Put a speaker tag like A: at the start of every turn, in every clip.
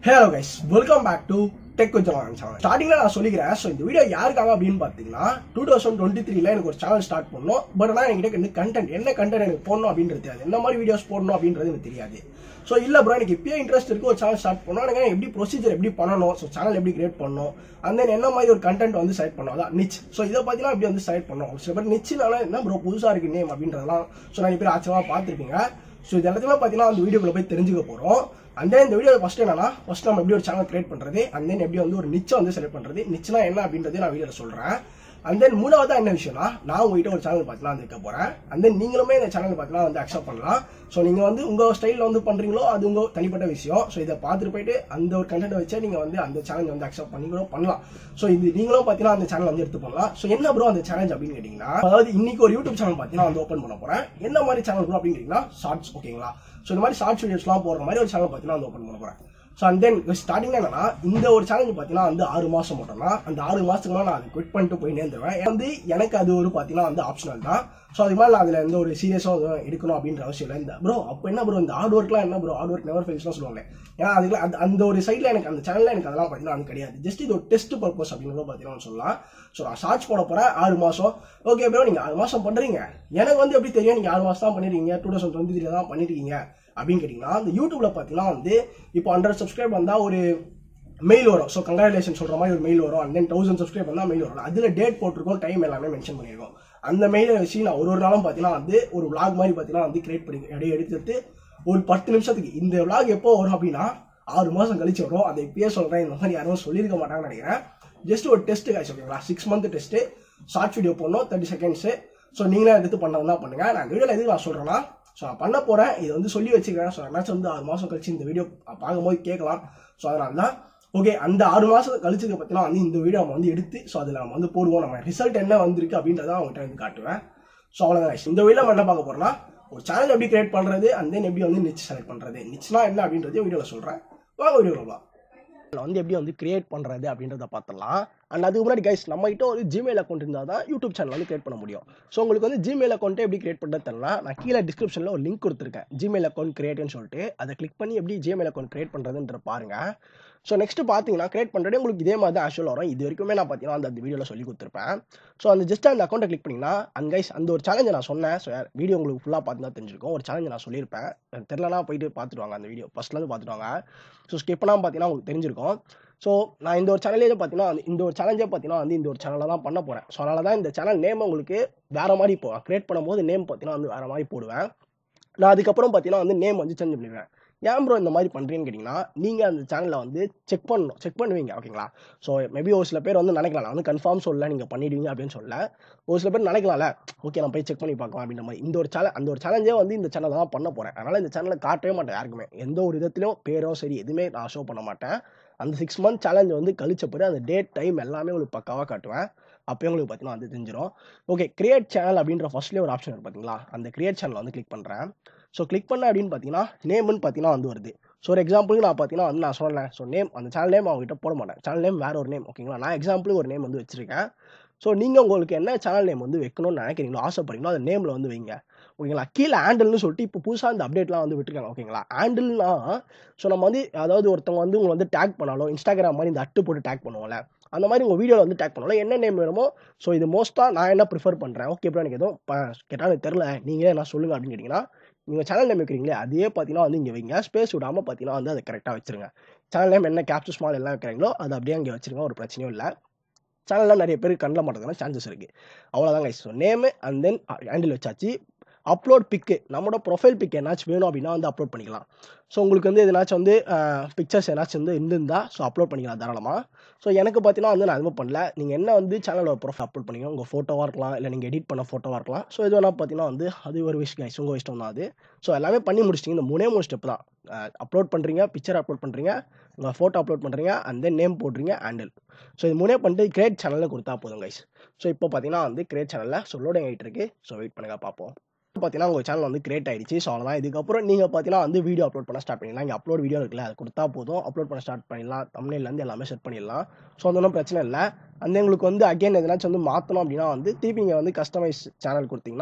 A: Hello guys welcome back to tech கொஞ்சம் channel ஸ்டார்டிங்ல நான் சொல்லிக்கிறேன் ஸோ இந்த வீடியோ யாருக்காக அப்படின்னு பார்த்தீங்கன்னா டூ தௌசண்ட் டுவெண்ட்டி த்ரீல எனக்கு ஒரு சேனல் ஸ்டார்ட் பண்ணணும் பட் ஆனால் என்கிட்ட இந்த கண்டென்ட் என்ன கண்டென்ட் எனக்கு போடணும் அப்படின்றது தெரியாது என்ன மாதிரி வீடியோஸ் போடணும் அப்படின்றது எனக்கு தெரியாது ஸோ இல்லை ப்ரோ எனக்கு இப்பயே இன்ட்ரெஸ்ட் இருக்கு ஒரு சேனல் ஸ்டார்ட் பண்ணணும் எனக்கு எப்படி ப்ரொசீஜர் எப்படி பண்ணணும் ஸோ சேனல் எப்படி கிரியேட் பண்ணணும் and then என்ன மாதிரி ஒரு கண்டென்ட் வந்து செலக்ட் பண்ணணும் அதான் நிச் ஸோ இதை பார்த்தீங்கன்னா எப்படி வந்து செலக்ட் பண்ணணும் சில பேர் நிச்சுனால என்ன ப்ரோ புதுசாக இருக்கு நேம் அப்படின்றதெல்லாம் ஸோ நிறைய பேர் ஆச்சரியமாக பார்த்துருப்பீங்க ஸோ இது எல்லாத்தையுமே பார்த்தீங்கன்னா அந்த வீடியோக்குள்ள போய் தெரிஞ்சுக்க போகிறோம் அண்ட் தென் இந்த வீடியோ ஃபர்ஸ்ட் என்னன்னா ஃபர்ஸ்ட் நம்ம எப்படி ஒரு சேனல் கிரியேட் பண்றது அண்ட் தென் எப்படி வந்து ஒரு நிச்சம் வந்து செலக்ட் பண்றது நிச்சனா என்ன அப்படின்றத நான் வீடியோல சொல்றேன் அண்ட் தென் மூணாவதா என்ன விஷயம்னா நான் உங்ககிட்ட ஒரு சேனல் பார்த்தீங்கன்னா வந்து இருக்க போறேன் அண்ட் தென் நீங்களுமே இந்த சேனல் பார்த்தீங்கன்னா வந்து அக்செப்ட் பண்ணலாம் ஸோ நீங்க வந்து உங்க ஸ்டைலில் வந்து பண்றீங்களோ அது உங்க தனிப்பட்ட விஷயம் ஸோ இதை பார்த்துட்டு போயிட்டு அந்த ஒரு கண்டென்ட் வச்சே நீங்க வந்து அந்த சேனல் வந்து அக்செப்ட் பண்ணி கூட பண்ணலாம் ஸோ இது நீங்களும் பார்த்தீங்கன்னா அந்த சேனல் வந்து எடுத்து பண்ணலாம் ஸோ என்ன ப்ரோ அந்த சேலஞ்ச் அப்படின்னு கேட்டீங்கன்னா அதாவது இன்னைக்கு ஒரு யூடியூப் சேனல் பார்த்தீங்கன்னா வந்து ஓப்பன் பண்ண போறேன் என்ன மாதிரி சேனல் ப்ரோ அப்படின்னு கேட்டீங்கன்னா ஷார்ட்ஸ் ஓகேங்களா ஸோ இந்த மாதிரி ஷார்ட்ஸ் வீடியோஸ்லாம் போடுற மாதிரி ஒரு சேனல் பார்த்தீங்கன்னா வந்து ஓப்பன் பண்ண போறேன் ஸோ அண்ட் தென் ஸ்டார்டிங் என்னன்னா இந்த ஒரு சேலஞ்ச் பார்த்தீங்கன்னா வந்து ஆறு மாசம் மட்டும் தான் அந்த ஆறு மாசத்துக்கு மேலே நான் அதை குவிட் பண்ணிட்டு போய் நேர்ந்துருவேன் வந்து எனக்கு அது ஒரு பார்த்தீங்கன்னா வந்து ஆப்ஷனல் தான் ஸோ அதுக்கு மேலே நான் அதில் எந்த ஒரு சீரியஸாக எடுக்கணும் அப்படின்ற அவசியம் இல்லை இந்த ப்ரோ அப்போ என்ன ப்ரோ இந்த ஹார்ட் ஒர்க்லாம் என்ன ப்ரோ ஹார்ட் ஒர்க் நெவர் ஃபெயில்ஸ்லாம் சொல்லுவாங்க ஏன்னா அதுக்கு அந்த அந்த ஒரு சைடில் எனக்கு அந்த சேனலில் எனக்கு அதெல்லாம் பார்த்தீங்கன்னா வந்து கிடையாது ஜஸ்ட் இது ஒரு டெஸ்ட் பர்பஸ் அப்படின்னு பார்த்தீங்கன்னா சொல்லலாம் ஸோ நான் ஷார்ட்ஸ் போட போகிறேன் ஆறு மாதம் ஓகே ப்ரோ நீங்கள் ஆறு மாதம் பண்ணுறீங்க எனக்கு வந்து எப்படி தெரியும் நீங்கள் ஆறு மாதம் தான் பண்ணிருக்கீங்க டூ தௌசண்ட் டுவெண்ட்டி த்ரீல தான் பண்ணிருக்கீங்க அப்படின்னு கேட்டிங்கன்னா அந்த யூடியூப்ல பார்த்தீங்கன்னா வந்து இப்போ ஹண்ட்ரட் சப்ஸ்கிரைப் வந்தால் ஒரு மெயில் வரும் ஸோ கங்க்ராச்சுலேஷன் சொல்கிற மாதிரி ஒரு மெயில் வரும் அண்ட் தென் தௌசண்ட் சப்ஸ்கிரைப் வந்தால் மெயில் வரும் அதில் டேட் போட்டிருக்கோம் டைம் எல்லாமே மென்ஷன் பண்ணியிருக்கோம் அந்த மெயிலை வச்சு நான் ஒரு ஒரு நாளும் பார்த்தீங்கன்னா வந்து ஒரு vlog மாதிரி பார்த்தீங்கன்னா வந்து கிரியேட் பண்ணி அப்படியே எடுத்துட்டு ஒரு பத்து நிமிஷத்துக்கு இந்த vlog எப்போ வரும் அப்படின்னா ஆறு மாதம் கழிச்சு வரும் அதை இப்பயே சொல்கிறேன் இந்த மாதிரி யாரும் சொல்லியிருக்க மாட்டாங்கன்னு நினைக்கிறேன் ஜஸ்ட் ஒரு டெஸ்ட் காய்ச்சி ஓகேங்களா six month test short video போடணும் தேர்ட்டி செகண்ட்ஸு ஸோ நீங்களே எடுத்து பண்ணதான் தான் பண்ணுங்க நான் வீடியோவில் எதுக்கு நான் சொல்கிறேன்னா ஸோ நான் பண்ண போகிறேன் இதை வந்து சொல்லி வச்சுக்கிறேன் ஸோ என்னாச்சும் வந்து ஆறு மாதம் கழிச்சு இந்த வீடியோ பார்க்கும்போது கேட்கலாம் ஸோ அதனால தான் ஓகே அந்த ஆறு மாதம் கழிச்சதுக்கு பற்றிலாம் வந்து இந்த வீடியோ நம்ம வந்து எடுத்து ஸோ அதில் நம்ம வந்து போடுவோம் நம்ம ரிசல்ட் என்ன வந்திருக்கு அப்படின்றத அவங்ககிட்ட வந்து காட்டுவேன் ஸோ அவ்வளோதான் guys. இந்த வீடியோ நம்ம என்ன பார்க்க போகிறோம்னா ஒரு சேனல் எப்படி கிரியேட் பண்ணுறது அண்ட் தென் எப்படி வந்து நிச் செலக்ட் பண்ணுறது நிச்னா என்ன அப்படின்றதையும் வீடியோவில் சொல்கிறேன் வாங்க வீடியோவில் போகலாம் இதில் வந்து எப்படி வந்து கிரியேட் பண்ணுறது அப்படின்றத பார்த்துடலாம் அண்ட் அதுக்கு முன்னாடி கைஸ் நம்ம கிட்ட ஒரு ஜிமெயில் அக்கௌண்ட் இருந்தால் தான் யூடியூப் சேனல் வந்து கிரியேட் பண்ண முடியும் ஸோ உங்களுக்கு வந்து ஜிமெயில் அக்கௌண்ட்டை எப்படி கிரியேட் பண்ணுறது தெரியல நான் கீழே டிஸ்கிரிப்ஷனில் ஒரு லிங்க் கொடுத்துருக்கேன் ஜிமெயில் அக்கௌண்ட் கிரியேட்னு சொல்லிட்டு அதை கிளிக் பண்ணி எப்படி ஜிமெயில் அக்கௌண்ட் கிரியேட் பண்ணுறதுன்ற பாருங்க ஸோ நெக்ஸ்ட் பார்த்தீங்கன்னா கிரியேட் பண்ணுறதே உங்களுக்கு இதே மாதிரி தான் ஆக்சுவல் வரும் இது வரைக்குமே நான் பார்த்தீங்கன்னா அந்த வீடியோவில் சொல்லி கொடுத்துருப்பேன் ஸோ அந்த ஜஸ்ட் அந்த அக்கௌண்ட்டை கிளிக் பண்ணிங்கன்னா அண்ட் கைஸ் அந்த ஒரு சேலஞ்சை நான் சொன்னேன் ஸோ வீடியோ உங்களுக்கு ஃபுல்லாக பார்த்து தான் தெரிஞ்சிருக்கும் ஒரு சேலஞ்சை நான் சொல்லியிருப்பேன் எனக்கு தெரியலனா போயிட்டு பார்த்துட்டு வாங்க அந்த வீடியோ ஃபஸ்ட்லேருந்து பார்த்துட்டு வாங்க ஸோ ஸ்கிப் பண்ணாமல் பார்த்தீங்கன்னா உங்களுக்கு தெரிஞ்சிருக்கும் ஸோ நான் இந்த ஒரு சேனலே பார்த்தீங்கன்னா வந்து இந்த ஒரு சேலஞ்சே பார்த்தீங்கன்னா வந்து இந்த ஒரு சேனலில் தான் பண்ண போகிறேன் ஸோ அதனால தான் இந்த சேனல் நேம் உங்களுக்கு வேறு மாதிரி இப்போ கிரியேட் பண்ணும்போது நேம் பார்த்தீங்கன்னா வந்து வேறு மாதிரி போடுவேன் நான் அதுக்கப்புறம் பார்த்தீங்கன்னா வந்து நேம் வந்து சேஞ்ச் பண்ணிடுவேன் ஏன் ப்ரோ இந்த மாதிரி பண்ணுறீங்கன்னு கேட்டிங்கன்னா நீங்கள் அந்த சேனலில் வந்து செக் பண்ணணும் செக் பண்ணுவீங்க ஓகேங்களா ஸோ மேபி ஒரு சில பேர் வந்து நினைக்கலாம் நான் வந்து கன்ஃபார்ம் சொல்லல நீங்கள் பண்ணிடுவீங்க அப்படின்னு சொல்லல ஒரு சில பேர் நினைக்கலாம்ல ஓகே நான் போய் செக் பண்ணி பார்க்கலாம் அப்படின்ற மாதிரி இந்த ஒரு சேனல் அந்த ஒரு சேலஞ்சே வந்து இந்த சேனல் தான் பண்ண போகிறேன் அதனால் இந்த சேனலை காட்டவே மாட்டேன் யாருக்குமே எந்த ஒரு விதத்திலும் பேரோ சரி எதுவுமே நான் ஷோ பண்ண மாட்டேன் அந்த சிக்ஸ் மந்த் சேலஞ்ச் வந்து கழிச்ச பிறகு அந்த டேட் டைம் எல்லாமே உங்களுக்கு பக்காவாக காட்டுவேன் அப்போயே உங்களுக்கு பார்த்தீங்கன்னா வந்து தெரிஞ்சிடும் ஓகே கிரியேட் சேனல் அப்படின்ற ஃபர்ஸ்ட்லேயே ஒரு ஆப்ஷன் இருக்கு பார்த்தீங்களா அந்த கிரியேட் சேனல் வந்து கிளிக் பண்ணுறேன் ஸோ கிளிக் பண்ண அப்படின்னு பார்த்தீங்கன்னா நேம்னு பார்த்தீங்கன்னா வந்து வருது ஸோ ஒரு எக்ஸாம்பிளுக்கு நான் பார்த்தீங்கன்னா வந்து நான் சொன்னேன் ஸோ நேம் அந்த சேனல் நேம் அவங்ககிட்ட போட மாட்டேன் சேனல் நேம் வேற ஒரு நேம் ஓகேங்களா நான் எக்ஸாம்பிளுக்கு ஒரு நேம் வந்து வச்சிருக்கேன் ஸோ நீங்கள் உங்களுக்கு என்ன சேனல் நேம் வந்து வைக்கணும்னு நினைக்கிறீங்களோ ஆசைப்படுறீங்களோ அந்த நேமில் வந்து வைங்க ஓகேங்களா கீழே ஹேண்டில்னு சொல்லிட்டு இப்போ புதுசாக இந்த அப்டேட்லாம் வந்து விட்டுருக்காங்க ஓகேங்களா ஹேண்டில்னா ஸோ நம்ம வந்து அதாவது ஒருத்தவங்க வந்து உங்களை வந்து டேக் பண்ணாலும் இன்ஸ்டாகிராம் மாதிரி இந்த அட்டு போட்டு டேக் பண்ணுவோம்ல அந்த மாதிரி உங்கள் வீடியோவில் வந்து டேக் பண்ணலாம் என்ன நேம் வேணுமோ ஸோ இது மோஸ்ட்டாக நான் என்ன ப்ரிஃபர் பண்ணுறேன் ஓகே அப்புறம் எனக்கு எதுவும் கேட்டால் எனக்கு தெரில நீங்களே என்ன சொல்லுங்கள் அப்படின்னு கேட்டிங்கன்னா நீங்கள் சேனல் நேம் வைக்கிறீங்களே அதே பார்த்தீங்கன்னா வந்து இங்கே வைங்க ஸ்பேஸ் விடாமல் பார்த்தீங்கன்னா வந்து அதை கரெக்டாக வச்சிருங்க சேனல் நேம் என்ன கேப்சர் ஸ்மால் எல்லாம் வைக்கிறீங்களோ அது அப்படியே அங்கே வச்சிருங்க ஒரு பிரச்சனையும் இல்லை சேனல்லாம் நிறைய பேர் கண்ணில் மாட்டதுனா சான்சஸ் இருக்குது அவ்வளோதாங்க so name and then handle வச்சாச்சு அப்லோட் பிக்கு நம்மளோட ப்ரொஃபைல் பிக் என்னாச்சும் வேணும் அப்படின்னா வந்து அப்லோட் பண்ணிக்கலாம் ஸோ உங்களுக்கு வந்து எதனாச்சும் வந்து பிக்சர்ஸ் ஏதாச்சும் வந்து இருந்திருந்தா ஸோ அப்லோட் பண்ணிக்கலாம் தாராளமாக ஸோ எனக்கு பார்த்தீங்கன்னா வந்து நான் எதுவும் பண்ணல நீங்கள் என்ன வந்து சேனலோட ப்ரொஃபைல் அப்லோட் பண்ணிக்கலாம் உங்கள் ஃபோட்டோவாக இருக்கலாம் இல்லை நீங்கள் எடிட் பண்ண ஃபோட்டோவாக இருக்கலாம் ஸோ இது வேணால் பார்த்தீங்கன்னா வந்து அது ஒரு விஷயம் கைஸ் உங்கள் இஷ்டம் தான் அது ஸோ எல்லாமே பண்ணி முடிச்சிட்டிங்க இந்த மூணே மூணு ஸ்டெப் தான் அப்லோட் பண்ணுறீங்க பிக்சர் அப்லோட் பண்ணுறீங்க உங்கள் ஃபோட்டோ அப்லோட் பண்ணுறீங்க அண்ட் தென் நேம் போடுறீங்க ஹேண்டில் ஸோ இது மூணே பண்ணிட்டு கிரேட் சேனலில் கொடுத்தா போதும் கைஸ் ஸோ இப்போ பார்த்தீங்கன்னா வந்து கிரேட் சேனலில் ஸோ லோடிங் ஆகிட்டு இருக்கு ஸோ வெயிட் பண்ணுங்க பார்ப்போம் பார்த்தீங்கன்னா உங்கள் சேனல் வந்து கிரியேட் ஆயிடுச்சு ஸோ அவ்வளோதான் இதுக்கப்புறம் நீங்கள் பார்த்தீங்கன்னா வந்து வீடியோ அப்லோட் பண்ண ஸ்டார்ட் பண்ணிடலாம் இங்கே அப்லோட் வீடியோ இருக்குல்ல அது கொடுத்தா போதும் அப்லோட் பண்ண ஸ்டார்ட் பண்ணிடலாம் தமிழ்லேருந்து எல்லாமே செட் பண்ணிடலாம் ஸோ அது ஒன்றும் பிரச்சனை இல்லை அந்த உங்களுக்கு வந்து அகைன் எதனாச்சும் வந்து மாற்றணும் அப்படின்னா வந்து திருப்பி இங்கே வந்து கஸ்டமைஸ் சேனல் கொடுத்தீங்கன்னா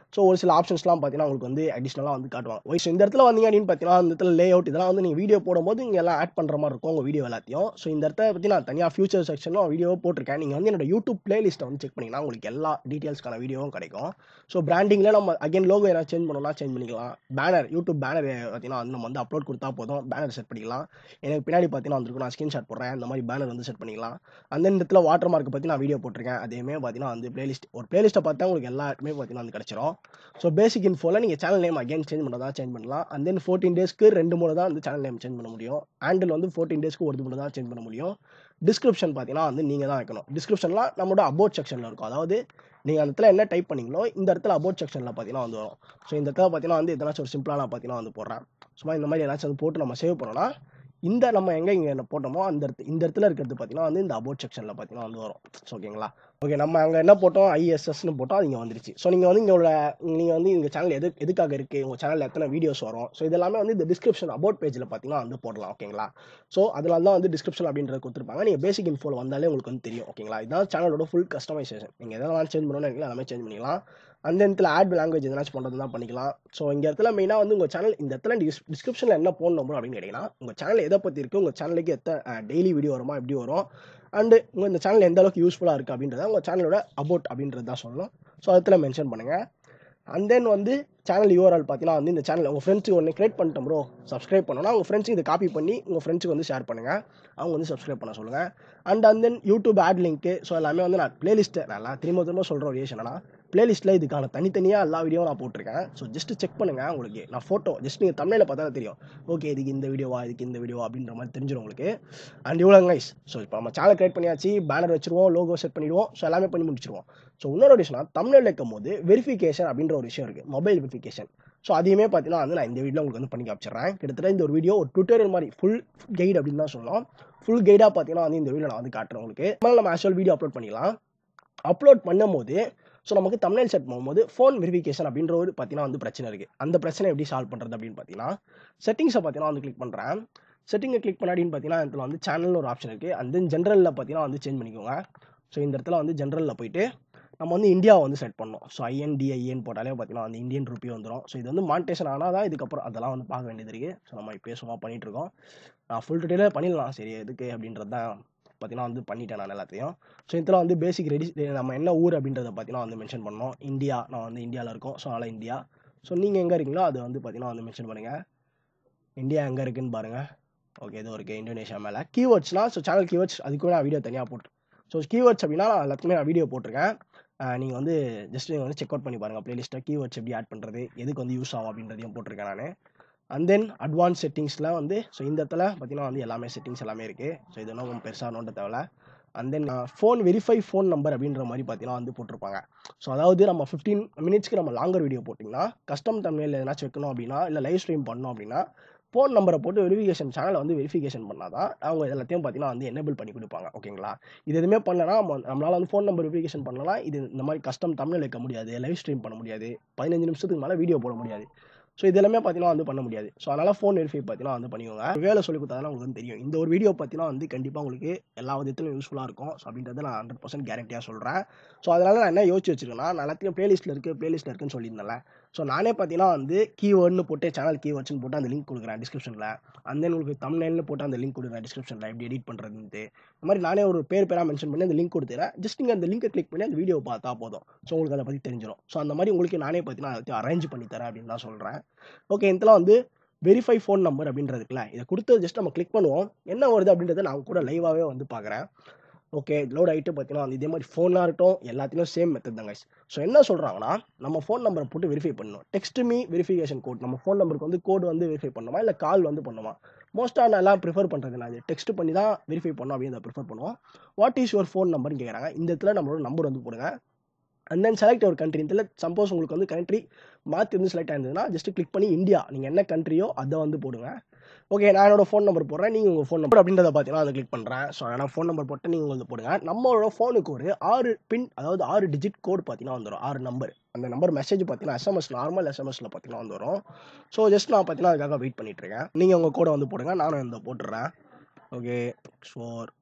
A: ஸோ ஒரு சில ஆப்ஷன்ஸ்லாம் பார்த்தீங்கன்னா உங்களுக்கு வந்து அடிஷ்னலாக வந்து காட்டுவாங்க ஓகே ஸோ இந்த இடத்துல வந்தீங்க அப்படின்னு பார்த்தீங்கன்னா இந்த இடத்துல லே அவுட் இதெல்லாம் வந்து நீங்கள் வீடியோ போடும்போது இங்கே எல்லாம் ஆட் பண்ணுற மாதிரி இருக்கும் உங்கள் வீடியோ எல்லாத்தையும் ஸோ இந்த இடத்த பற்றி நான் தனியாக ஃபியூச்சர் செக்ஷனும் வீடியோ போட்டிருக்கேன் நீங்கள் வந்து என்னோட யூடியூப் பிளேலிஸ்ட்டை வந்து செக் பண்ணிங்கன்னா உங்களுக்கு எல்லா டீட்டெயில்ஸ்க்கான வீடியோவும் கிடைக்கும் ஸோ பிராண்டிங்கில் நம்ம அகைன் லோகோ ஏதாவது சேஞ்ச் பண்ணணும்னா சேஞ்ச் பண்ணிக்கலாம் பேனர் யூடியூப் பேனர் பார்த்தீங்கன்னா வந்து நம்ம வந்து அப்லோட் கொடுத்தா போதும் பேனர் செட் பண்ணிக்கலாம் எனக்கு பின்னாடி பார்த்தீங்கன்னா வந்துருக்கும் நான் ஸ்க்ரீன்ஷாட் போடுறேன் இந்த மாதிரி பேனர் வந்து செட் பண்ணிக்கலாம் அந்த இடத்துல வாட்டர் மார்க் பற்றி நான் வீடியோ போட்டிருக்கேன் அதேமே பார்த்தீங்கன்னா வந்து பிளேலிஸ்ட் ஒரு பிளேலிஸ்ட்டை பார்த்தா உங்களுக்கு எல்லாருக்குமே பார்த்தீங்கன்னா வந்து கிடச்சிரும் ஸோ பேசிக் இன்ஃபோவில் நீங்கள் சேனல் நேம் அகைன் சேஞ்ச் பண்ணுறதா சேஞ்ச் பண்ணலாம் அண்ட் தென் ஃபோர்டீன் டேஸ்க்கு ரெண்டு முறை தான் வந்து சேனல் நேம் சேஞ்ச் பண்ண முடியும் ஹேண்டில் வந்து ஃபோர்டீன் டேஸ்க்கு ஒரு முறை தான் சேஞ்ச் பண்ண முடியும் டிஸ்கிரிப்ஷன் பார்த்தீங்கன்னா வந்து நீங்கள் தான் வைக்கணும் டிஸ்கிரிப்ஷன்லாம் நம்மளோட அபோட் செக்ஷனில் இருக்கும் அதாவது நீங்கள் அந்த இடத்துல என்ன டைப் பண்ணீங்களோ இந்த இடத்துல அபோட் செக்ஷனில் பார்த்தீங்கன்னா வந்து வரும் ஸோ இந்த இடத்துல பார்த்தீங்கன்னா வந்து எதனாச்சும் ஒரு சிம்பிளாக நான் பார்த்தீங்கன்னா வந்து போடுறேன் சும்மா இந்த மாதிரி ஏதாச்சும் வந்து போட்டு நம்ம சேவ் பண்ணோம்னா இந்த நம்ம எங்கே இங்கே போட்டோமோ அந்த இடத்து இந்த இடத்துல இருக்கிறது பார்த்தீங்கன்னா வந்து இந்த அபோட் செக்ஷனில் பார்த்தீங்கன்னா வந்து வரும் ஸோ ஓகேங்களா ஓகே நம்ம அங்கே என்ன போட்டோம் ஐஎஸ்எஸ்னு போட்டோம் அது இங்கே வந்துருச்சு ஸோ நீங்கள் வந்து இங்களோட நீங்கள் வந்து இந்த சேனல் எது எதுக்காக இருக்குது உங்கள் சேனலில் எத்தனை வீடியோஸ் வரும் ஸோ இதெல்லாமே வந்து இந்த டிஸ்கிரிப்ஷன் அபோட் பேஜில் பார்த்தீங்கன்னா வந்து போடலாம் ஓகேங்களா ஸோ அதனால தான் வந்து டிஸ்கிரிப்ஷன் அப்படின்றது கொடுத்துருப்பாங்க நீங்கள் பேசிக் இன்ஃபோவில் வந்தாலே உங்களுக்கு வந்து தெரியும் ஓகேங்களா இதான் சேனலோட ஃபுல் கஸ்டமைசேஷன் நீங்கள் எதெல்லாம் சேஞ்ச் பண்ணணும்னு நினைக்கலாம் எல்லாமே சேஞ்ச் பண்ணிக்கலாம் அந்த இடத்துல ஆட் லாங்குவேஜ் எதனாச்சும் பண்ணுறது தான் பண்ணிக்கலாம் ஸோ இந்த இடத்துல மெயினாக வந்து உங்கள் சேனல் இந்த இடத்துல டிஸ் டிஸ்கிரிப்ஷனில் என்ன போடணும் அப்படின்னு கேட்டிங்கன்னா உங்கள் சேனல் எதை பற்றி இருக்குது உங்கள் சேனலுக்கு எத்தனை டெய்லி வீடியோ வருமா எப்படி வரும் அண்டு உங்கள் இந்த சேனல் எந்த அளவுக்கு யூஸ்ஃபுல்லாக இருக்குது அப்படின்றத உங்கள் சேனலோட அபவுட் அப்படின்றது தான் சொல்லணும் ஸோ அதில் மென்ஷன் பண்ணுங்கள் அண்ட் தென் வந்து சேனல் யூஆர்எல் பார்த்தீங்கன்னா வந்து இந்த சேனல் உங்கள் ஃப்ரெண்ட்ஸுக்கு ஒன்று கிரியேட் பண்ணிட்டோம் ப்ரோ சப்ஸ்கிரைப் பண்ணணும்னா உங்கள் ஃப்ரெண்ட்ஸுக்கு இதை காப்பி பண்ணி உங்கள் ஃப்ரெண்ட்ஸுக்கு வந்து ஷேர் பண்ணுங்கள் அவங்க வந்து சப்ஸ்கிரைப் பண்ண சொல்லுங்கள் and and then YouTube ad லிங்க்கு ஸோ எல்லாமே வந்து நான் பிளேலிஸ்ட்டு நல்லா திரும்ப திரும்ப சொல்கிற ஒரு விஷயம் என்னன்னா பிளேலிஸ்ட்டில் இதுக்கான தனித்தனியாக எல்லா வீடியோவும் நான் போட்டிருக்கேன் ஸோ ஜஸ்ட் செக் பண்ணுங்கள் உங்களுக்கு நான் ஃபோட்டோ ஜஸ்ட் நீங்கள் தமிழில் பார்த்தா தான் தெரியும் ஓகே இதுக்கு இந்த வீடியோவா இதுக்கு இந்த வீடியோவா அப்படின்ற மாதிரி தெரிஞ்சிடும் உங்களுக்கு அண்ட் இவ்வளோ கைஸ் ஸோ இப்போ நம்ம சேனல் கிரியேட் பண்ணியாச்சு பேனர் வச்சிருவோம் லோகோ செட் பண்ணிடுவோம் ஸோ எல்லாமே பண்ணி முடிச்சிருவோம் ஸோ இன்னொரு விஷயம்னா தமிழில் இருக்கும் போது வெரிஃபிகேஷன் அப்படின்ற ஒரு விஷயம் இருக்குது மொபைல் வெரிஃபிகேஷன் ஸோ அதையுமே பார்த்தீங்கன்னா வந்து நான் இந்த வீடியோ உங்களுக்கு வந்து பண்ணி காமிச்சிடுறேன் கிட்டத்தட்ட இந்த ஒரு வீடியோ ஒரு டுட்டோரியல் மாதிரி ஃபுல் கைடு அப்படின்னு தான் சொல்லலாம் ஃபுல் கைடாக பார்த்தீங்கன்னா வந்து இந்த வீடியோ நான் வந்து காட்டுறேன் உங்களுக்கு நம்ம ஆக்சுவல் வீடியோ அப்லோட் பண்ணிக்கலாம் அப்லோட் பண்ணும்போது ஸோ நமக்கு தமிழ் செட் பண்ணும்போது ஃபோன் வெரிஃபிகேஷன் அப்படின்ற ஒரு பார்த்தீங்கன்னா வந்து பிரச்சனை இருக்குது அந்த பிரச்சனை எப்படி சால்வ் பண்ணுறது அப்படின்னு பார்த்தீங்கன்னா செட்டிங்ஸை பார்த்தீங்கன்னா வந்து கிளிக் பண்ணுறேன் செட்டிங்கை கிளிக் பண்ணாடின்னு பார்த்தீங்கன்னா இதில் வந்து சேனல்னு ஒரு ஆப்ஷன் இருக்குது அண்ட் தென் ஜென்ரலில் பார்த்தீங்கன்னா வந்து சேஞ்ச் பண்ணிக்கோங்க ஸோ இந்த இடத்துல வந்து ஜென்ரலில் போயிட்டு நம்ம வந்து இந்தியாவை வந்து செட் பண்ணோம் ஸோ ஐஎன்டிஐஏன்னு போட்டாலே பார்த்தீங்கன்னா வந்து இந்தியன் ருப்பி வந்துடும் ஸோ இது வந்து மானிட்டேஷன் ஆனால் தான் இதுக்கப்புறம் அதெல்லாம் வந்து பார்க்க வேண்டியது இருக்குது ஸோ நம்ம இப்போ சும்மா பண்ணிட்டு இருக்கோம் நான் ஃபுல் டீட்டெயிலாக பண்ணிடலாம் சரி எதுக்கு அப்படின்றது தான் பார்த்தீங்கன்னா வந்து பண்ணிட்டேன் நான் எல்லாத்தையும் ஸோ இதில் வந்து பேசிக் ரெடி நம்ம என்ன ஊர் அப்படின்றத பார்த்தீங்கன்னா வந்து மென்ஷன் பண்ணோம் இந்தியா நான் வந்து இந்தியாவில் இருக்கோம் ஸோ அதனால் இந்தியா ஸோ நீங்கள் எங்கே இருக்கீங்களோ அது வந்து பார்த்தீங்கன்னா வந்து மென்ஷன் பண்ணுங்கள் இந்தியா எங்கே இருக்குன்னு பாருங்கள் ஓகே ஏதோ இருக்குது இந்தோனேஷியா மேலே கீவேர்ட்ஸ்னால் ஸோ சேனல் கீவேர்ட்ஸ் அதுக்கு நான் வீடியோ தனியாக போட்டு ஸோ கீவேர்ட்ஸ் அப்படின்னா நான் எல்லாத்துக்குமே நான் வீடியோ போட்டிருக்கேன் நீங்கள் வந்து ஜஸ்ட் நீங்கள் வந்து செக் அவுட் பண்ணி பாருங்கள் ப்ளேலிஸ்ட்டை கீவேர்ட்ஸ் எப்படி ஆட் பண்ணுறது எதுக்கு வந்து யூஸ் ஆகும் அப்படின்றதையும் போட்டிருக்கேன் நான் அண்ட் தென் அட்வான்ஸ் செட்டிங்ஸில் வந்து ஸோ இந்த இடத்துல பார்த்தீங்கன்னா வந்து எல்லாமே செட்டிங்ஸ் எல்லாமே இருக்குது ஸோ இது ஒன்றும் பெருசாக நோண்ட தேவையில்ல and then phone verify phone number அப்படின்ற மாதிரி பார்த்தீங்கன்னா வந்து போட்டிருப்பாங்க ஸோ அதாவது நம்ம ஃபிஃப்டீன் மினிட்ஸ்க்கு நம்ம லாங்கர் வீடியோ போட்டிங்கன்னா கஸ்டம் தமிழில் எதனாச்சும் வைக்கணும் அப்படின்னா இல்லை லைவ் ஸ்ட்ரீம் பண்ணோம் அப்படின்னா ஃபோன் நம்பரை போட்டு வெரிஃபிகேஷன் சேனலை வந்து வெரிஃபிகேஷன் பண்ணால் தான் அவங்க எல்லாத்தையும் பார்த்தீங்கன்னா வந்து எனேபிள் பண்ணி கொடுப்பாங்க ஓகேங்களா இது எதுவுமே பண்ணலனா நம்மளால் வந்து ஃபோன் நம்பர் வெரிஃபிகேஷன் பண்ணலாம் இது இந்த மாதிரி கஸ்டம் தமிழில் வைக்க முடியாது லைவ் ஸ்ட்ரீம் பண்ண முடியாது பதினஞ்சு நிமிஷத்துக்கு மேலே வீடியோ போட முடியாது ஸோ இது எல்லாமே பார்த்தீங்கன்னா வந்து பண்ண முடியாது ஸோ அதனால் ஃபோன் வெரிஃபை பார்த்தீங்கன்னா வந்து பண்ணிக்கோங்க வேலை சொல்லி கொடுத்தா உங்களுக்கு வந்து தெரியும் இந்த ஒரு வீடியோ பார்த்தீங்கன்னா வந்து கண்டிப்பாக உங்களுக்கு எல்லா விதத்திலும் யூஸ்ஃபுல்லாக இருக்கும் ஸோ அப்படின்றத நான் ஹண்ட்ரட் பர்சன்ட் கேரண்டியாக சொல்கிறேன் ஸோ அதனால் நான் என்ன யோசிச்சு வச்சிருக்கேன்னா நான் எல்லாத்தையும் பிளேலிஸ்ட்டில் இருக்குது பிளேலிஸ்ட்டில் இருக்குன்னு சொல்லியிருந்தேன்ல ஸோ நானே பார்த்தீங்கன்னா வந்து கீவேர்ட்னு போட்டு சேனல் கீவேர்ட்ஸ்னு போட்டு அந்த லிங்க் கொடுக்குறேன் டிஸ்கிரிப்ஷனில் அந்த உங்களுக்கு தமிழ்னு போட்டு அந்த லிங்க் கொடுக்குறேன் டிஸ்கிரிப்ஷனில் எப்படி எடிட் பண்ணுறதுன்ட்டு இந்த மாதிரி நானே ஒரு பேர் பேராக மென்ஷன் பண்ணி அந்த லிங்க் கொடுத்துறேன் ஜஸ்ட் நீங்கள் அந்த லிங்கை கிளிக் பண்ணி அந்த வீடியோ பார்த்தா போதும் ஸோ உங்களுக்கு அதை பற்றி தெரிஞ்சிடும் ஸோ அந்த மாதிரி உங்களுக்கு நானே பார்த்தீங்கன்னா எல்லாத்தையும் அரேஞ்ச் பண்ணி தரேன் அப்படின்னு தான் சொல்கிறேன் ஓகே இதெல்லாம் வந்து வெரிஃபை ஃபோன் நம்பர் அப்படின்றதுக்குல இதை கொடுத்து ஜஸ்ட் நம்ம கிளிக் பண்ணுவோம் என்ன வருது அப்படின்றத நான் கூட லைவாகவே வந்து பார்க்குறேன் ஓகே லோட் ஆகிட்டு பார்த்தீங்கன்னா வந்து இதே மாதிரி ஃபோனாக இருக்கட்டும் எல்லாத்துலையும் சேம் மெத்தட் தாங்க ஸோ என்ன சொல்கிறாங்கன்னா நம்ம ஃபோன் நம்பரை போட்டு வெரிஃபை பண்ணணும் டெக்ஸ்ட் மீ வெரிஃபிகேஷன் கோட் நம்ம ஃபோன் நம்பருக்கு வந்து கோடு வந்து வெரிஃபை பண்ணுமா இல்லை கால் வந்து பண்ணுமா மோஸ்ட்டாக நான் எல்லாம் ப்ரிஃபர் பண்ணுறது நான் டெக்ஸ்ட் பண்ணி தான் வெரிஃபை பண்ணோம் அப்படின்னு ப்ரிஃபர் பண்ணுவோம் வாட் இஸ் யுவர் ஃபோன் நம்பர்னு கேட்குறாங்க இந்த இடத்துல நம்மளோட நம்பர் வந்து போடுங்க அண்ட் தென் செலக்ட் ஒரு கண்ட்ரி இதில் சப்போஸ் உங்களுக்கு வந்து கண்ட்ரி மாற்றி வந்து செலக்ட் ஆயிருந்ததுன்னா ஜஸ்ட் கிளிக் பண்ணி இந்தியா நீங்கள் என்ன கண்ட்ரியோ அதை வந்து போடுங்க ஓகே நான் என்னோட ஃபோன் நம்பர் போடுறேன் நீங்கள் உங்கள் ஃபோன் நம்பர் அப்படின்றத பார்த்தீங்கன்னா அதை கிளிக் பண்ணுறேன் ஸோ நான் ஃபோன் நம்பர் போட்டு நீங்கள் வந்து போடுங்க நம்மளோட ஃபோனுக்கு ஒரு ஆறு பின் அதாவது ஆறு டிஜிட் கோட் பார்த்தீங்கன்னா வந்துடும் ஆறு நம்பர் அந்த நம்பர் மெசேஜ் பார்த்தீங்கன்னா எஸ்எம்எஸ் நார்மல் எஸ்எம்எஸ்ல பார்த்தீங்கன்னா வந்து வரும் ஸோ ஜஸ்ட் நான் பார்த்தீங்கன்னா அதுக்காக வெயிட் பண்ணிட்டு இருக்கேன் நீங்கள் உங்கள் கோடை வந்து போடுங்க நானும் இந்த போட்டுடுறேன் okay four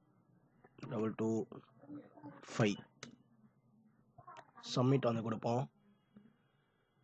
A: double two five submit வந்து கொடுப்போம்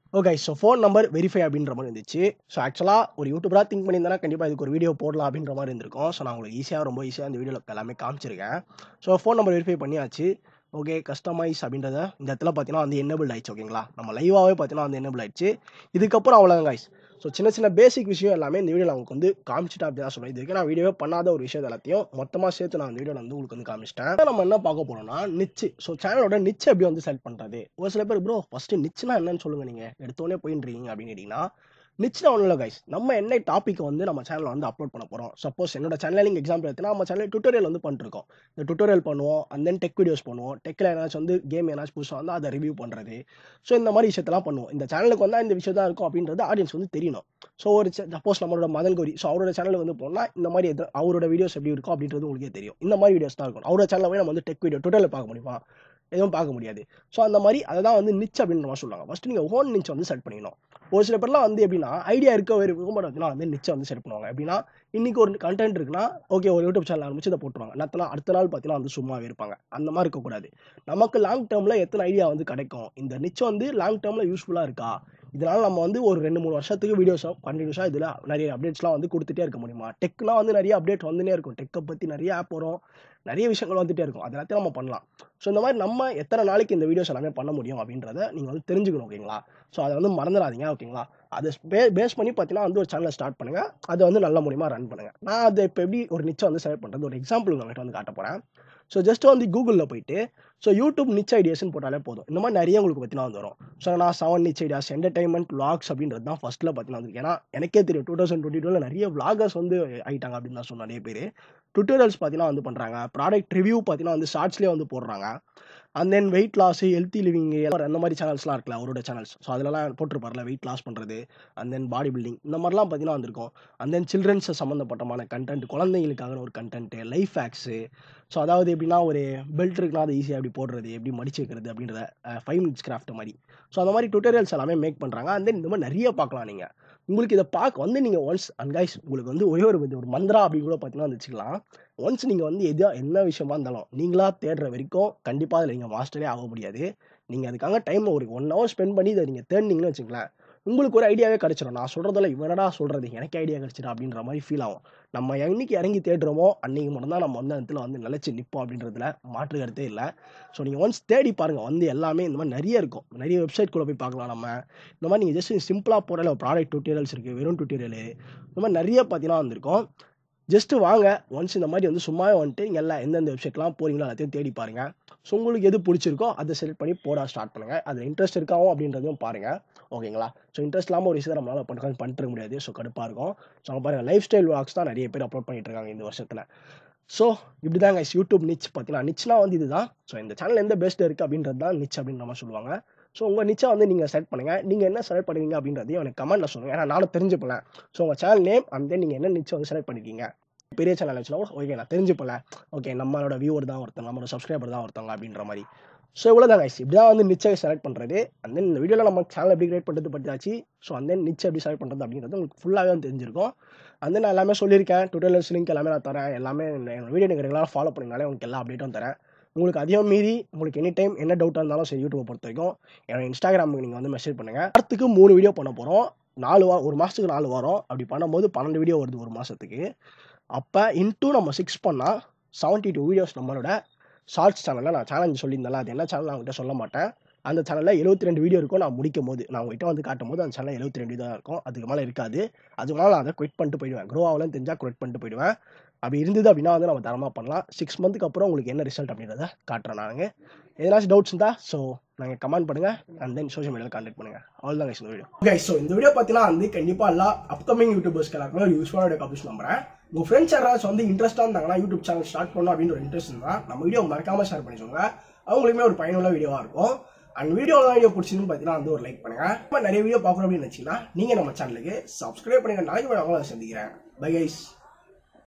A: okay so phone number verify அப்படின்ற மாதிரி இருந்துச்சு ஸோ ஆக்சுவலாக ஒரு யூடியூபராக திங்க் பண்ணியிருந்தா கண்டிப்பாக இதுக்கு ஒரு வீடியோ போடலாம் அப்படின்ற மாதிரி இருந்திருக்கும் ஸோ நான் உங்களுக்கு ஈஸியாக ரொம்ப ஈஸியாக இந்த வீடியோவில் எல்லாமே காமிச்சிருக்கேன் ஸோ ஃபோன் நம்பர் வெரிஃபை பண்ணியாச்சு ஓகே கஸ்டமைஸ் அப்படின்றத இந்த இடத்துல பார்த்தீங்கன்னா வந்து என்னபிள் ஆயிடுச்சு ஓகேங்களா நம்ம லைவாகவே பார்த்தீங்கன்னா வந்து என்னபிள் ஆயிடுச்சு இதுக்கப்புறம் அவ்வளோதான் guys ஸோ சின்ன சின்ன பேசிக் விஷயம் எல்லாமே இந்த வீடியோவில் உங்களுக்கு வந்து காமிச்சிட்டா அப்படி தான் சொல்லுவேன் இதுக்கு நான் வீடியோவே பண்ணாத ஒரு விஷயம் எல்லாத்தையும் மொத்தமாக சேர்த்து நான் இந்த வீடியோவில் வந்து உங்களுக்கு வந்து காமிச்சிட்டேன் நம்ம என்ன பார்க்க போறோம்னா நிச்சு ஸோ சேனலோட நிச்சு எப்படி வந்து செலக்ட் பண்ணுறது ஒரு சில பேர் ப்ரோ ஃபஸ்ட்டு நிச்சுனா என்னன்னு சொல்லுங்க நீங்கள் எடுத்தோடனே போயின்றீங்க அப்படின்னு கேட்டிங்கன்னா நிச்சயம் ஒன்றும் இல்லை கைஸ் நம்ம என்ன டாபிக் வந்து நம்ம சேனலில் வந்து அப்லோட் பண்ண போகிறோம் சப்போஸ் என்னோட சேனலில் நீங்கள் எக்ஸாம்பிள் எடுத்துனா நம்ம சேனலில் டுட்டோரியல் வந்து பண்ணிருக்கோம் இந்த டுட்டோரியல் பண்ணுவோம் அண்ட் தென் டெக் வீடியோஸ் பண்ணுவோம் டெக்கில் ஏதாச்சும் வந்து கேம் ஏதாச்சும் புதுசாக வந்து அதை ரிவ்யூ பண்ணுறது ஸோ இந்த மாதிரி விஷயத்தெல்லாம் பண்ணுவோம் இந்த சேனலுக்கு வந்தால் இந்த விஷயம் தான் இருக்கும் அப்படின்றது ஆடியன்ஸ் வந்து தெரியணும் ஸோ ஒரு சப்போஸ் நம்மளோட மதன் கௌரி ஸோ அவரோட சேனலுக்கு வந்து போனால் இந்த மாதிரி எது அவரோட வீடியோஸ் எப்படி இருக்கும் அப்படின்றது உங்களுக்கே தெரியும் இந்த மாதிரி வீடியோஸ் தான் இருக்கும் அவரோட சேனலில் போய் நம்ம வந்து டெக் வீடியோ டுட்டோரியல் பார்க்க முடியுமா எதுவும் பார்க்க முடியாது ஸோ அந்த மாதிரி அதை தான் வந்து நிச் அப்படின்ற மாதிரி சொல்லுவாங்க ஃபஸ்ட்டு நீங்கள் ஓன் நிச் வந்து செட் பண்ணிக்கணும் ஒரு சில பேர்லாம் வந்து எப்படின்னா ஐடியா இருக்க ஒரு விரும்புறதுனா வந்து நிச்சயம் வந்து செட் பண்ணுவாங்க எப்படின்னா இன்னைக்கு ஒரு கண்டென்ட் இருக்குன்னா ஓகே ஒரு யூடியூப் சேனல் ஆரம்பிச்சு இதை போட்டுருவாங்க அடுத்த நாள் அடுத்த நாள் பார்த்தீங்கன்னா வந்து சும்மாவே இருப்பாங்க அந்த மாதிரி இருக்கக்கூடாது நமக்கு லாங் டேர்மில் எத்தனை ஐடியா வந்து கிடைக்கும் இந்த நிச்சம் வந்து லாங் டேர்மில் யூஸ்ஃபுல்லாக இருக்கா இதனால நம்ம வந்து ஒரு ரெண்டு மூணு வருஷத்துக்கு வீடியோஸாக கண்டினியூஸாக இதில் நிறைய அப்டேட்ஸ்லாம் வந்து கொடுத்துட்டே இருக்க முடியுமா டெக்லாம் வந்து நிறைய அப்டேட் வந்துனே இருக்கும் டெக்கை பற்றி நிறைய ஆப் வரும் நிறைய விஷயங்கள் வந்துட்டே இருக்கும் அது எல்லாத்தையும் நம்ம பண்ணலாம் ஸோ இந்த மாதிரி நம்ம எத்தனை நாளைக்கு இந்த வீடியோஸ் எல்லாமே பண்ண முடியும் அப்படின்றத நீங்கள் வந்து தெரிஞ்சுக்கணும் ஓகேங்களா ஸோ அதை வந்து மறந்துடாதீங்க ஓகேங்களா அதை பே பேஸ் பண்ணி பார்த்தீங்கன்னா வந்து ஒரு சேனலை ஸ்டார்ட் பண்ணுங்கள் அதை வந்து நல்ல மூலியமா ரன் பண்ணுங்கள் நான் அதை இப்போ எப்படி ஒரு நிச்சயம் வந்து செலக்ட் பண்ணுறது ஒரு எக்ஸாம்பிள் உங்கள்கிட்ட வந்து காட்ட போகிறேன் ஸோ ஜஸ்ட் வந்து கூகுளில் போயிட்டு ஸோ யூடியூப் நிச் ஐடியாஸ்னு போட்டாலே போதும் இந்த மாதிரி நிறைய உங்களுக்கு பார்த்தீங்கன்னா வந்து வரும் ஸோ நான் seven niche ideas entertainment vlogs அப்படின்றது தான் ஃபஸ்ட்டில் பார்த்தீங்கன்னா வந்து ஏன்னா எனக்கே தெரியும் டூ தௌசண்ட் டுவெண்ட்டி டூவில் நிறைய vloggers வந்து ஆயிட்டாங்க அப்படின்னு தான் சொன்ன நிறைய பேர் டுட்டோரியல்ஸ் பார்த்தீங்கன்னா வந்து பண்ணுறாங்க ப்ராடக்ட் ரிவ்யூ பார்த்தீங்கன்னா வந்து ஷார்ட்ஸ்லேயே வந்து போடுறாங்க and then weight loss healthy living அந்த மாதிரி சேனல்ஸ்லாம் இருக்குல்ல அவரோட சேனல்ஸ் ஸோ அதிலலாம் போட்டிருப்பார்ல வெயிட் லாஸ் பண்ணுறது அண்ட் தென் பாடி பில்டிங் இந்த மாதிரிலாம் பார்த்தீங்கன்னா வந்திருக்கும் அண்ட் தென் சில்ட்ரன்ஸ் சம்மந்தப்பட்டமான கண்டென்ட் குழந்தைங்களுக்கான ஒரு கண்டென்ட் லைஃப் ஹேக்ஸு ஸோ அதாவது எப்படின்னா ஒரு பெல்ட் இருக்குன்னா அதை ஈஸியாக எப்படி போடுறது எப்படி மடிச்சு வைக்கிறது அப்படின்றத ஃபைவ் மினிட்ஸ் கிராஃப்ட் மாதிரி ஸோ அந்த மாதிரி டுட்டோரியல்ஸ் எல்லாமே மேக் பண்ணுறாங்க அண்ட் தென் இந்த மாதிரி நிறைய பார்க்கலாம் நீங்கள் உங்களுக்கு இதை பார்க்க வந்து நீங்கள் ஒன்ஸ் அண்ட் கைஸ் உங்களுக்கு வந்து ஒரே ஒரு இது ஒரு மந்திரா அப்படி கூட பார்த்தீங்கன்னா வந்து வச்சுக்கலாம் ஒன்ஸ் நீங்கள் வந்து எதா என்ன விஷயமா இருந்தாலும் நீங்களா தேடுற வரைக்கும் கண்டிப்பாக அதில் நீங்கள் மாஸ்டரே ஆக முடியாது நீங்கள் அதுக்காக டைம் ஒரு ஒன் ஹவர் ஸ்பெண்ட் பண்ணி இதை நீங்கள் தேடினீங்கன்னு வச்சுங்களேன் உங்களுக்கு ஒரு ஐடியாவே கிடச்சிடும் நான் சொல்கிறதில்ல இவனடா சொல்கிறது எனக்கு ஐடியா கிடச்சிடும் அப்படின்ற மாதிரி ஃபீல் ஆகும் நம்ம என்னைக்கு இறங்கி தேடுறோமோ அன்றைக்கி மட்டும்தான் நம்ம வந்து அந்த இடத்துல வந்து நிலச்சி நிற்போம் அப்படின்றதுல மாற்று கருத்தே இல்லை ஸோ நீங்கள் ஒன்ஸ் தேடி பாருங்கள் வந்து எல்லாமே இந்த மாதிரி நிறைய இருக்கும் நிறைய வெப்சைட் குள்ளே போய் பார்க்கலாம் நம்ம இந்த மாதிரி நீங்கள் ஜஸ்ட் சிம்பிளாக போகிற ப்ராடக்ட் டுட்டோரியல்ஸ் இருக்குது வெறும் டுட்டோரியல் இந்த மாதிரி நிறைய பார்த்தீங்கன்னா வந்திருக்கும் ஜஸ்ட் வாங்க ஒன்ஸ் இந்த மாதிரி வந்து சும்மாவே வந்துட்டு இங்கே எல்லாம் எந்தெந்த வெப்சைட்லாம் போறீங்களோ எல்லாத்தையும் தேடி பாருங்க ஸோ உங்களுக்கு எது பிடிச்சிருக்கோ அதை செலக்ட் பண்ணி போட ஸ்டார்ட் பண்ணுங்க அதில் இன்ட்ரெஸ்ட் இருக்காவும் அப்படின்றதையும் பாருங்க ஓகேங்களா ஸோ இன்ட்ரெஸ்ட் இல்லாமல் ஒரு விஷயத்தை நம்மளால பண்ண பண்ணிட்டு இருக்க முடியாது ஸோ கடுப்பாக இருக்கும் ஸோ அங்கே பாருங்க லைஃப் ஸ்டைல் வாக்ஸ் தான் நிறைய பேர் அப்லோட் பண்ணிட்டு இருக்காங்க இந்த வருஷத்தில் ஸோ இப்படி தான் கைஸ் யூடியூப் நிச் பார்த்தீங்கன்னா நிச்னா வந்து இதுதான் ஸோ இந்த சேனல் எந்த பெஸ்ட் இருக்குது அப்படின்றது தான் நிச் அப்படின்ற மாதிரி சொல்லுவாங்க ஸோ உங்கள் நிச்சா வந்து நீங்கள் செலக்ட் பண்ணுங்கள் நீங்கள் என்ன செலக்ட் பண்ணுவீங்க அப்படின்றதையும் எனக்கு கமெண்ட்டில் சொல்லுங்கள் ஏன்னா நானும் தெரிஞ்சுப்பல ஸோ உங்கள் சேனல் நேம் அண்ட் தென் நீங்கள் என்ன நிச்சயம் வந்து செலக்ட் பண்ணிருக்கீங்க பெரிய சேனல் வச்சுனா ஓகே நான் தெரிஞ்சுப்பல ஓகே நம்மளோட வியூவர் தான் ஒருத்தங்க நம்மளோட சப்ஸ்கிரைபர் தான் ஒருத்தவங்க அப்படின்ற மாதிரி ஸோ இவ்வளோதான் கைஸ் இப்படி தான் வந்து நிச்சயம் செலக்ட் பண்ணுறது அண்ட் தென் இந்த வீடியோவில் நம்ம சேனல் எப்படி கிரியேட் பண்ணுறது பற்றியாச்சு ஸோ அண்ட் தென் நிச்சயம் எப்படி செலக்ட் பண்ணுறது அப்படின்றது உங்களுக்கு ஃபுல்லாகவே வந்து தெரிஞ்சிருக்கும் அண்ட் தென் நான் எல்லாமே சொல்லியிருக்கேன் டுட்டோரியல்ஸ் லிங்க் எல்லாமே நான் தரேன் எல்லாமே என்னோட வீடியோ நீங்கள் ரெகுலராக ஃபாலோ பண்ணிங்கனாலே உங்களுக்கு எல்லா அப்டேட்டும் தரேன் உங்களுக்கு அதிகம் மீறி உங்களுக்கு எனி டைம் என்ன டவுட்டாக இருந்தாலும் சரி யூடியூப்பை பொறுத்த வரைக்கும் என்னோட இன்ஸ்டாகிராமுக்கு நீங்கள் வந்து மெசேஜ் பண்ணுங்கள் வாரத்துக்கு மூணு வீடியோ பண்ண போகிறோம் நாலு வாரம் ஒரு மாதத்துக்கு நாலு வாரம் அப்படி பண்ணும்போது பன்னெண்டு வீடியோ வருது ஒரு மாதத்துக்கு அப்போ இன்டூ நம்ம சிக்ஸ் பண்ணால் செவன்ட்டி டூ வீடியோஸ் நம்மளோட ஷார்ட்ஸ் சேனலில் நான் சேலஞ்ச் சொல்லியிருந்தேன் அது என்ன சேனல் நான் உங்கள்கிட்ட சொல்ல மாட்டேன் அந்த சேனலில் எழுபத்தி ரெண்டு வீடியோ இருக்கும் நான் முடிக்கும் போது நான் உங்கள்கிட்ட வந்து காட்டும் போது அந்த சேனல் எழுபத்தி ரெண்டு தான் இருக்கும் அதுக்கு மேலே இருக்காது அதுக்கு மேலே நான் அதை குவிட் பண்ணிட்டு போயிடுவேன் க்ரோ ஆகலன்னு தெரிஞ்சால் குவிட் பண்ணிட்டு போயிடுவேன் அப்படி இருந்தது அப்படின்னா வந்து நம்ம தரமாக பண்ணலாம் சிக்ஸ் மந்த்துக்கு அப்புறம் உங்களுக்கு என்ன ரிசல்ட் அப்படின்றத காட்டுறேன் நாங்கள் எதனாச்சும் டவுட்ஸ் இருந்தால் ஸோ நாங்கள் கமெண்ட் பண்ணுங்கள் அண்ட் தென் சோஷியல் மீடியாவில் கான்டெக்ட் பண்ணுங்கள் அவ்வளோதான் guys இந்த வீடியோ ஓகே ஸோ இந்த வீடியோ பார்த்தீங்கன்னா வந்து கண்டிப்பாக எல்லா அப்கமிங் யூடியூபர்ஸ்க்கு எல்லாருக்குமே ஒரு யூஸ்ஃபுல்லான வீடியோ கபிஸ் நம்புறேன் உங்கள் ஃப்ரெண்ட்ஸ் யாராச்சும் வந்து இன்ட்ரெஸ்ட்டாக இருந்தாங்கன்னா யூடியூப் சேனல் ஸ்டார்ட் பண்ணணும் அப்படின்னு ஒரு இன்ட்ரெஸ்ட் இருந்தால் நம்ம வீடியோ மறக்காம ஷேர் பண்ணிக்கோங்க அவங்களுக்குமே ஒரு பயனுள்ள வீடியோவாக இருக்கும் அண்ட் வீடியோ வீடியோ பிடிச்சிருந்து பார்த்தீங்கன்னா வந்து ஒரு லைக் பண்ணுங்க நம்ம நிறைய வீடியோ பார்க்கணும் அப்படின்னு நினச்சிங்கன்னா நீங்கள் நம்ம சேனலுக்கு சப்ஸ்கிரைப் பண்ணுங்க நாளைக்கு அவங்கள சந்திக்கிறேன் பை கைஸ்